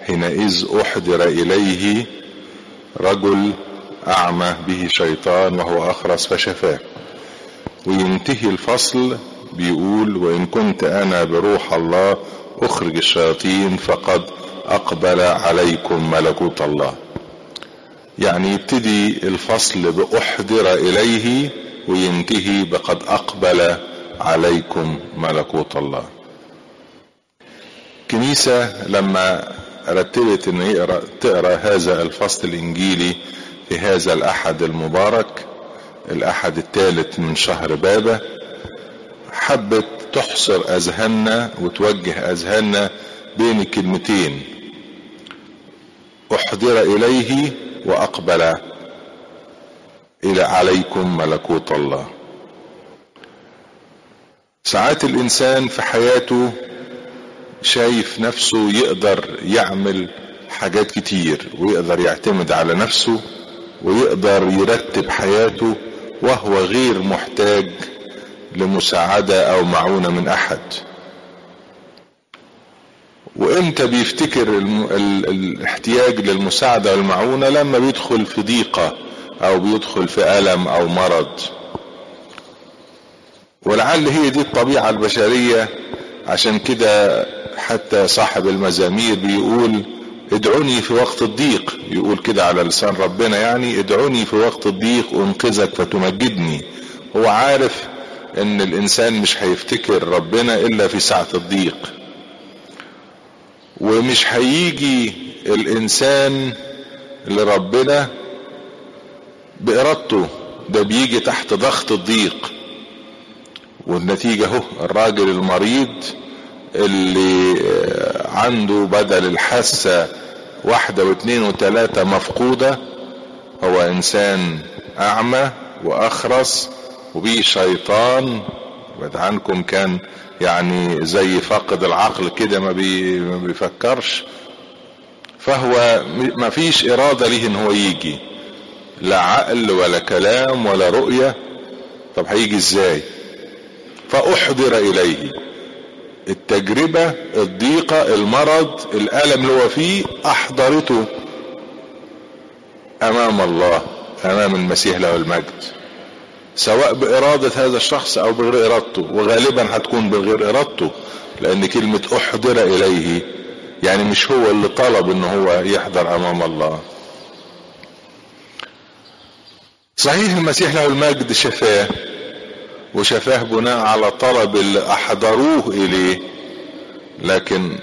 حينئذ احضر اليه رجل اعمى به شيطان وهو اخرس فشفاه وينتهي الفصل بيقول وان كنت انا بروح الله اخرج الشياطين فقد اقبل عليكم ملكوت الله يعني يبتدي الفصل باحضر اليه وينتهي بقد اقبل عليكم ملكوت الله كنيسة لما رتبت ان يقرأ تقرأ هذا الفصل الانجيلي في هذا الاحد المبارك الاحد الثالث من شهر بابا حبت تحصر اذهاننا وتوجه اذهاننا بين الكلمتين احضر اليه واقبل الى عليكم ملكوت الله ساعات الانسان في حياته شايف نفسه يقدر يعمل حاجات كتير ويقدر يعتمد على نفسه ويقدر يرتب حياته وهو غير محتاج لمساعدة او معونة من احد وامتى بيفتكر الم... ال... الاحتياج للمساعدة والمعونة لما بيدخل في ضيقة او بيدخل في الم او مرض ولعل هي دي الطبيعة البشرية عشان كده حتى صاحب المزامير بيقول ادعوني في وقت الضيق يقول كده على لسان ربنا يعني ادعوني في وقت الضيق انقذك فتمجدني هو عارف ان الانسان مش هيفتكر ربنا الا في ساعة الضيق ومش هيجي الانسان لربنا بارادته ده بيجي تحت ضغط الضيق والنتيجة اهو الراجل المريض اللي عنده بدل الحاسة واحدة واثنين وثلاثة مفقودة هو انسان اعمى واخرس وبيه شيطان بعد عنكم كان يعني زي فاقد العقل كده ما, بي ما بيفكرش فهو ما فيش ارادة ليه ان هو يجي لا عقل ولا كلام ولا رؤية طب هيجي ازاي فاحضر اليه التجربة الضيقة المرض الالم اللي هو فيه احضرته امام الله امام المسيح له المجد سواء بارادة هذا الشخص او بغير ارادته وغالبا هتكون بغير ارادته لان كلمة احضر اليه يعني مش هو اللي طلب ان هو يحضر امام الله صحيح المسيح له المجد شفاه وشفاه بناء على طلب اللي احضروه اليه لكن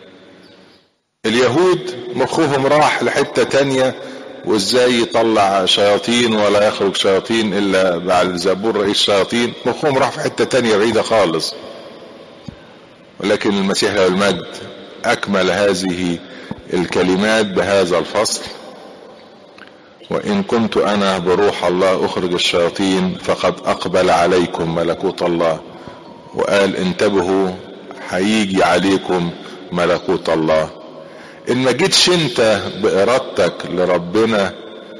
اليهود مخهم راح لحتة تانية وازاي يطلع شياطين ولا يخرج شياطين الا بعد زبور رئيس شياطين مخهم راح في حتة تانية بعيدة خالص ولكن المسيح له المجد اكمل هذه الكلمات بهذا الفصل وان كنت انا بروح الله اخرج الشياطين فقد اقبل عليكم ملكوت الله وقال انتبهوا هيجي عليكم ملكوت الله ان ما جيتش انت بارادتك لربنا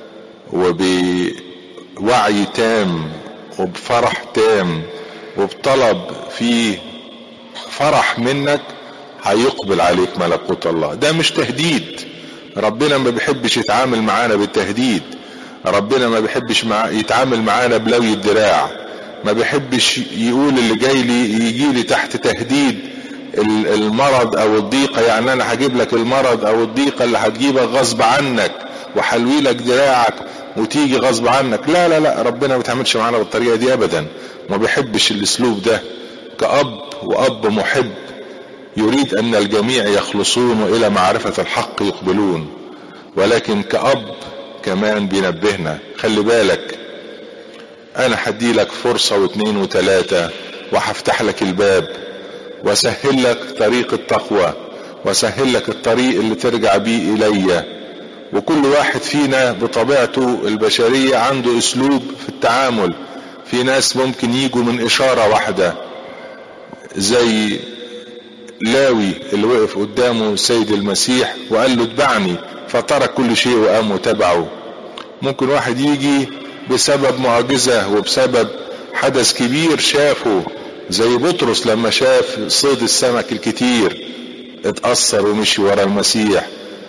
وبوعي تام وبفرح تام وبطلب فيه فرح منك هيقبل عليك ملكوت الله ده مش تهديد ربنا ما بيحبش يتعامل معانا بالتهديد ربنا ما بيحبش مع يتعامل معانا بلوي الدراع ما بيحبش يقول اللي جاي لي يجي لي تحت تهديد المرض او الضيقة يعني انا هجيب لك المرض او الضيقة اللي هتجيبك غصب عنك وحلوي لك دراعك وتيجي غصب عنك لا لا لا ربنا ما بيتعاملش معانا بالطريقة دي ابدا ما بيحبش الاسلوب ده كأب وأب محب يريد أن الجميع يخلصون وإلى معرفة الحق يقبلون ولكن كأب كمان بينبهنا خلي بالك أنا هدي لك فرصة واثنين وثلاثة وهفتح لك الباب وسهل لك طريق التقوى وسهل لك الطريق اللي ترجع بيه إلي وكل واحد فينا بطبيعته البشرية عنده أسلوب في التعامل في ناس ممكن يجوا من إشارة واحدة زي لاوي اللي وقف قدامه السيد المسيح وقال له اتبعني فترك كل شيء وقام وتبعه ممكن واحد يجي بسبب معجزة وبسبب حدث كبير شافه زي بطرس لما شاف صيد السمك الكتير اتأثر ومشي ورا المسيح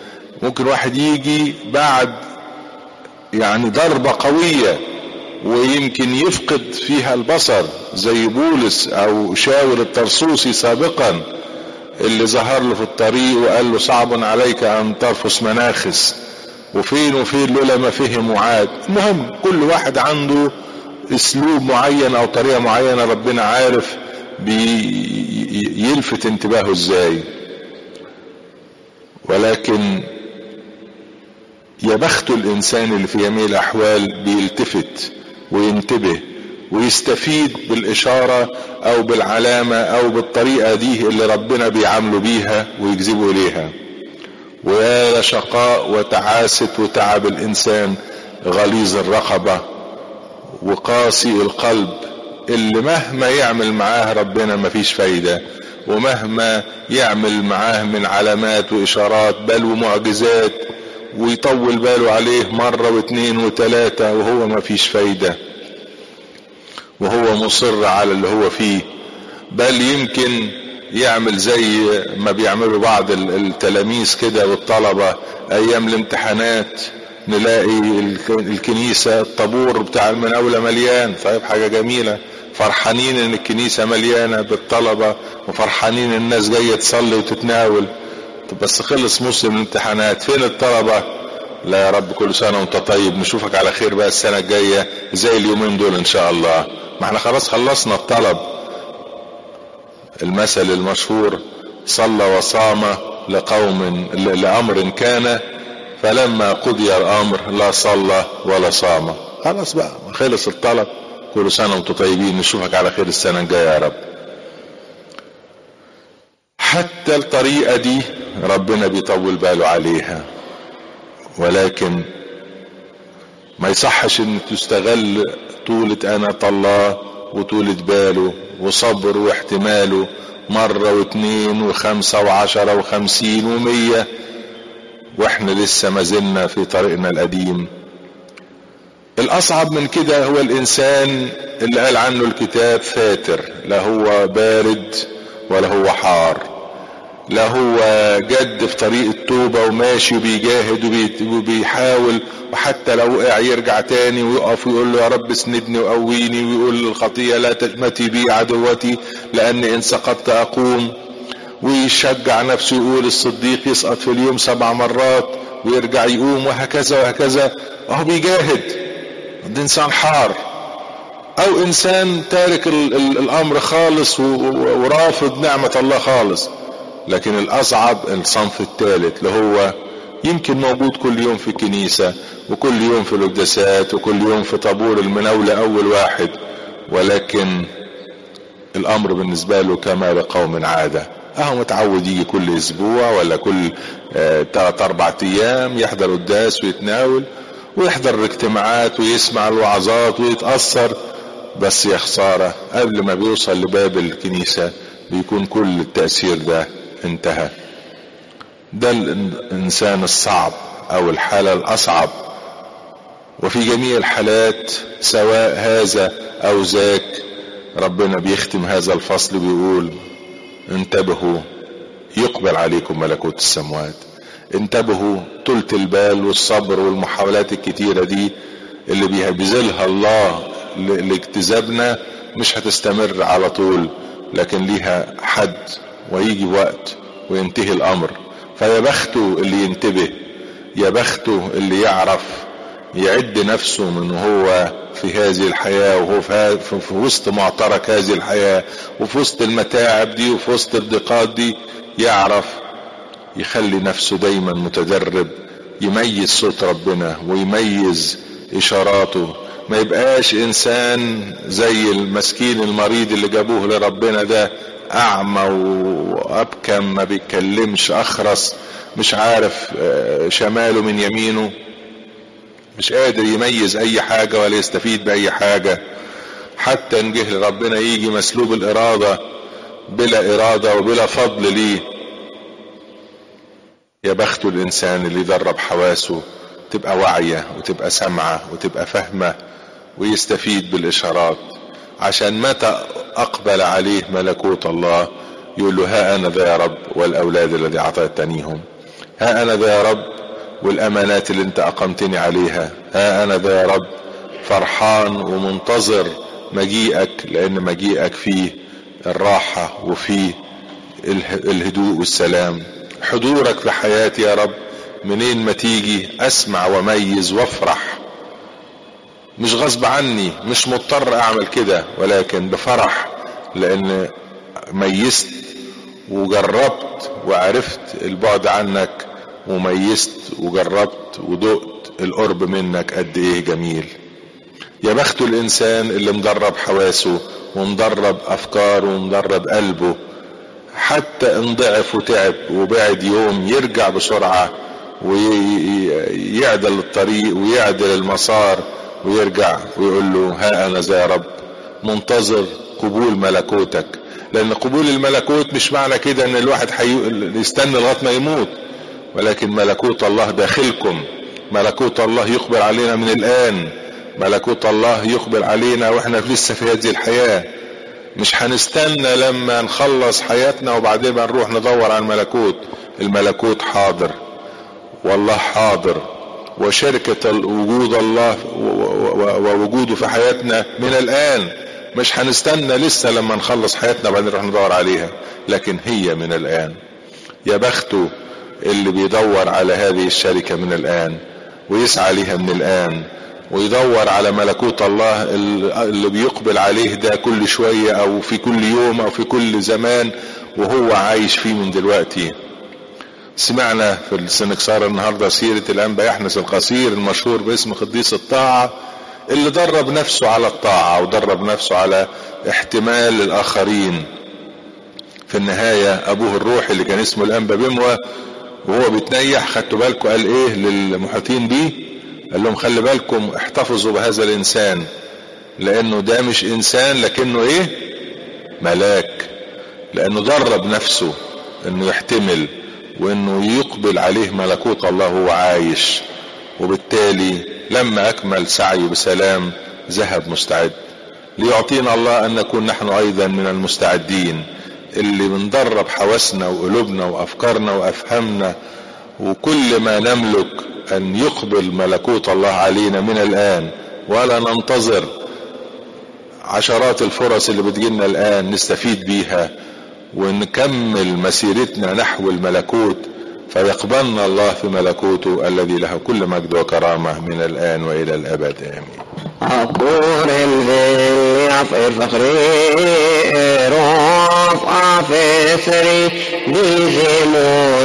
ممكن واحد يجي بعد يعني ضربة قوية ويمكن يفقد فيها البصر زي بولس او شاول الترسوسي سابقا اللي ظهر له في الطريق وقال له صعب عليك ان ترفس مناخس وفين وفين لولا ما فهم وعاد المهم كل واحد عنده اسلوب معين او طريقة معينة ربنا عارف بيلفت انتباهه ازاي ولكن يا بخت الانسان اللي في جميع الاحوال بيلتفت وينتبه ويستفيد بالاشارة او بالعلامة او بالطريقة دي اللي ربنا بيعامله بيها ويجذبه اليها ويا شقاء وتعاسة وتعب الانسان غليظ الرقبة وقاسي القلب اللي مهما يعمل معاه ربنا مفيش فايدة ومهما يعمل معاه من علامات واشارات بل ومعجزات ويطول باله عليه مرة واثنين وثلاثة وهو مفيش فايدة وهو مصر على اللي هو فيه بل يمكن يعمل زي ما بيعملوا بعض التلاميذ كده والطلبة ايام الامتحانات نلاقي الكنيسة الطابور بتاع المناولة مليان طيب حاجة جميلة فرحانين ان الكنيسة مليانة بالطلبة وفرحانين الناس جاية تصلي وتتناول طب بس خلص موسم الامتحانات فين الطلبة لا يا رب كل سنة وانت طيب نشوفك على خير بقى السنة الجاية زي اليومين دول ان شاء الله ما احنا خلاص خلصنا الطلب المثل المشهور صلى وصام لقوم لأمر كان فلما قضي الأمر لا صلى ولا صام خلاص بقى خلص الطلب كل سنة وانتم طيبين نشوفك على خير السنة الجاية يا رب حتى الطريقة دي ربنا بيطول باله عليها ولكن ما يصحش ان تستغل طولة انا الله وطولة باله وصبر واحتماله مرة واثنين وخمسة وعشرة وخمسين ومية واحنا لسه ما زلنا في طريقنا القديم الاصعب من كده هو الانسان اللي قال عنه الكتاب فاتر لا هو بارد ولا هو حار لا هو جد في طريق التوبة وماشي وبيجاهد وبيحاول وحتى لو وقع يرجع تاني ويقف ويقول له يا رب اسندني وقويني ويقول للخطية لا تشمتي بي عدوتي لأني إن سقطت أقوم ويشجع نفسه يقول الصديق يسقط في اليوم سبع مرات ويرجع يقوم وهكذا وهكذا وهو بيجاهد ده إنسان حار أو إنسان تارك الأمر خالص ورافض نعمة الله خالص لكن الاصعب الصنف الثالث اللي هو يمكن موجود كل يوم في الكنيسة وكل يوم في القداسات وكل يوم في طابور المناولة اول واحد ولكن الامر بالنسبة له كما لقوم عادة اهو متعود يجي كل اسبوع ولا كل ثلاث اربع ايام يحضر قداس ويتناول ويحضر الاجتماعات ويسمع الوعظات ويتأثر بس يا خسارة قبل ما بيوصل لباب الكنيسة بيكون كل التأثير ده انتهى ده الانسان الصعب او الحالة الاصعب وفي جميع الحالات سواء هذا او ذاك ربنا بيختم هذا الفصل بيقول انتبهوا يقبل عليكم ملكوت السموات انتبهوا طولة البال والصبر والمحاولات الكتيرة دي اللي بيبذلها الله لاجتذابنا مش هتستمر على طول لكن ليها حد ويجي وقت وينتهي الامر فيا بخته اللي ينتبه يا بخته اللي يعرف يعد نفسه من هو في هذه الحياة وهو في, في وسط معترك هذه الحياة وفي وسط المتاعب دي وفي وسط الضيقات دي يعرف يخلي نفسه دايما متدرب يميز صوت ربنا ويميز اشاراته ما يبقاش انسان زي المسكين المريض اللي جابوه لربنا ده اعمى وابكم ما بيتكلمش اخرس مش عارف شماله من يمينه مش قادر يميز اي حاجة ولا يستفيد باي حاجة حتى ان جه لربنا يجي مسلوب الارادة بلا ارادة وبلا فضل ليه يا بخت الانسان اللي درب حواسه تبقى واعية وتبقى سامعة وتبقى فاهمة ويستفيد بالاشارات عشان متى اقبل عليه ملكوت الله يقول له ها انا ذا يا رب والاولاد الذي اعطيتنيهم ها انا ذا يا رب والامانات اللي انت اقمتني عليها ها انا ذا يا رب فرحان ومنتظر مجيئك لان مجيئك فيه الراحة وفيه الهدوء والسلام حضورك في حياتي يا رب منين ما تيجي اسمع واميز وافرح مش غصب عني مش مضطر اعمل كده ولكن بفرح لان ميزت وجربت وعرفت البعد عنك وميزت وجربت ودقت القرب منك قد ايه جميل يا بخت الانسان اللي مدرب حواسه ومدرب افكاره ومدرب قلبه حتى ان ضعف وتعب وبعد يوم يرجع بسرعة ويعدل الطريق ويعدل المسار ويرجع ويقول له ها انا ذا يا رب منتظر قبول ملكوتك لان قبول الملكوت مش معنى كده ان الواحد يستنى لغايه ما يموت ولكن ملكوت الله داخلكم ملكوت الله يقبل علينا من الان ملكوت الله يقبل علينا واحنا لسه في هذه الحياه مش هنستنى لما نخلص حياتنا وبعدين نروح ندور على الملكوت الملكوت حاضر والله حاضر وشركة وجود الله ووجوده في حياتنا من الآن مش هنستنى لسه لما نخلص حياتنا بعدين نروح ندور عليها لكن هي من الآن يا بخته اللي بيدور على هذه الشركة من الآن ويسعى ليها من الآن ويدور على ملكوت الله اللي بيقبل عليه ده كل شوية او في كل يوم او في كل زمان وهو عايش فيه من دلوقتي سمعنا في السنكسار النهاردة سيرة الانبا يحنس القصير المشهور باسم قديس الطاعة اللي درب نفسه على الطاعة ودرب نفسه على احتمال الاخرين في النهاية ابوه الروحي اللي كان اسمه الانبا بموى وهو بيتنيح خدتوا بالكم قال ايه للمحيطين بيه قال لهم خلي بالكم احتفظوا بهذا الانسان لانه ده مش انسان لكنه ايه ملاك لانه درب نفسه انه يحتمل وانه يقبل عليه ملكوت الله وهو عايش وبالتالي لما اكمل سعيه بسلام ذهب مستعد ليعطينا الله ان نكون نحن ايضا من المستعدين اللي بندرب حواسنا وقلوبنا وافكارنا وافهامنا وكل ما نملك ان يقبل ملكوت الله علينا من الان ولا ننتظر عشرات الفرص اللي بتجيلنا الان نستفيد بيها ونكمل مسيرتنا نحو الملكوت فيقبلنا الله في ملكوته الذي له كل مجد وكرامة من الآن وإلى الأبد آمين عبور الهي عفر فخري روف عفسري بيزمو